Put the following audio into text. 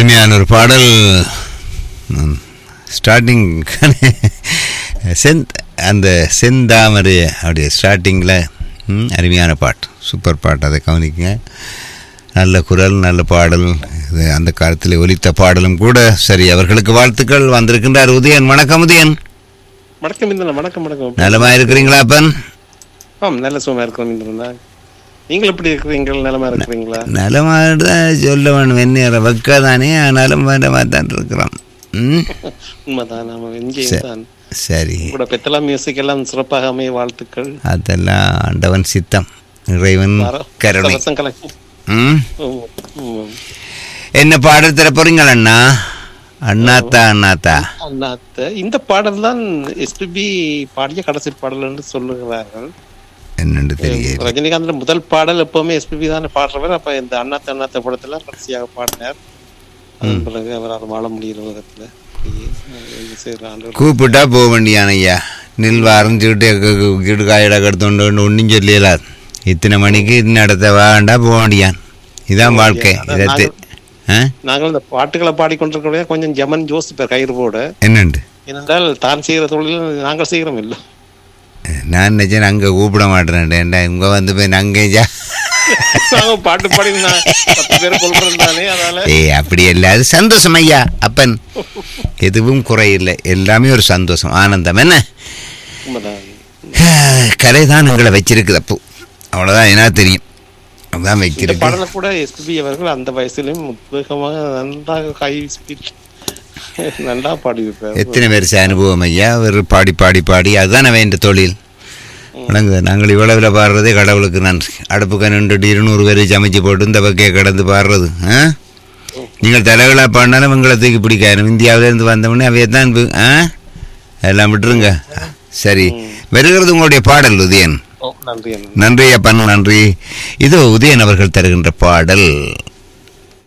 அருமையான ஒரு பாடல் ஸ்டார்டிங் செந்த் அந்த செந்தாமரை அப்படியே ஸ்டார்டிங்கில் அருமையான பாட்டு சூப்பர் பாட்டு அதை கவனிக்குங்க நல்ல குரல் நல்ல பாடல் இது அந்த காலத்தில் ஒலித்த பாடலும் கூட சரி அவர்களுக்கு வாழ்த்துக்கள் வந்திருக்கின்றார் உதயன் வணக்கம் உதயன் வணக்கம் இந்திரன் வணக்கம் வணக்கம் நலமா இருக்கிறீங்களா அப்பன் ஆம் நல்ல சுகமா இருக்கிறோம் இந்திரன் நீங்கள் எப்படி இருக்கிறீங்க நலமா இருக்கிறீங்களா நலமா தான் சொல்ல வேணும் என்ன வெக்காதானே ஆனாலும் வேண்டமா தான் இருக்கிறோம் ம் உண்மைதான் நாம இங்கே சரி. தான் சரி உங்களோட பெத்தலா மியூசிக் எல்லாம் சிறப்பாக அமைய வாழ்த்துக்கள் அதெல்லாம் ஆண்டவன் சித்தம் இறைவன் வர- கருணை வருஷம் கலக்கி ம் ம், ம். என்ன பாடல் தர போறீங்களா அண்ணா அண்ணாத்தா அண்ணாத்தா அண்ணாத்த இந்த பாடல் தான் எஸ்பிபி பாடிய கடைசி பாடல் என்று சொல்லுகிறார்கள் என்னன்னு தெரியல ரஜினிகாந்த் முதல் பாடல் எப்பவுமே எஸ்பிபி தானே பாடுறவர் அப்ப இந்த அண்ணாத்த அண்ணாத்த படத்துல கடைசியாக பாடினார் அதன் பிறகு அவரால் வாழ முடியல உலகத்துல அப்படியே, என்ன செய்யற ஆண்டவர் கூப்பிட்டா போக வேண்டியான் ஐயா நில் வரைஞ்சிக்கிட்டு கிடுகாயிட கடுத்தோண்டு ஒன்றும் சொல்லல இத்தனை மணிக்கு இன்னும் இடத்த வாண்டா போக வேண்டியான் இதான் வாழ்க்கை அதான் இதத்து ஆ நாங்கள் இந்த பாட்டுகளை பாடிக்கொண்டிருக்கிறோம் கொஞ்சம் ஜமன் யோசிப்பார் கயிறு போட என்னண்டு ஏனென்றால் தான் செய்கிற தொழில் நாங்கள் செய்கிறோம் இல்லை நான் நினைச்சேன் அங்கே கூப்பிட மாட்டேன் ஏன்டா இங்கே வந்து போய் அங்கே ஜா நாங்கள் பாட்டு பாடி நான் பத்து பேர் கொள்றோம் தானே அதனால ஏய் அப்படி இல்லை அது சந்தோஷம் ஐயா அப்பன் எதுவும் குறையில்லை எல்லாமே ஒரு சந்தோஷம் ஆனந்தம் என்ன உண்மைதான் கலை தான் எங்களை வச்சிருக்குது அப்போ அவ்வளோதான் என்ன தெரியும் அதான் இந்த வைக்கிறது பாடலை கூட எஸ்பிபி அவர்கள் அந்த வயசுலயும் உத்வேகமாக நன்றாக கை ஸ்பீச் நல்லா பாடியிருப்பார் எத்தனை பேர் அனுபவம் ஐயா ஒரு பாடி பாடி பாடி அதுதான் வேண்ட தொழில் வணங்குது நாங்கள் இவ்வளவில் பாடுறதே கடவுளுக்கு நன்றி அடுப்புக்கு நின்றுட்டு இருநூறு பேர் சமைச்சு போட்டு இந்த பக்கையை கடந்து பாடுறது ஆ நீங்கள் தலைவலாக பாடினாலும் உங்களை தூக்கி பிடிக்காது இந்தியாவிலேருந்து வந்தவொடனே அவையே தான் பு- ஆ எல்லாம் விட்டுருங்க சரி வருகிறது உங்களுடைய பாடல் உதயன் ஓ, நன்றி அண்ணா நன்றி அப்பன் நன்றி இதோ உதயன் அவர்கள் தருகின்ற பாடல்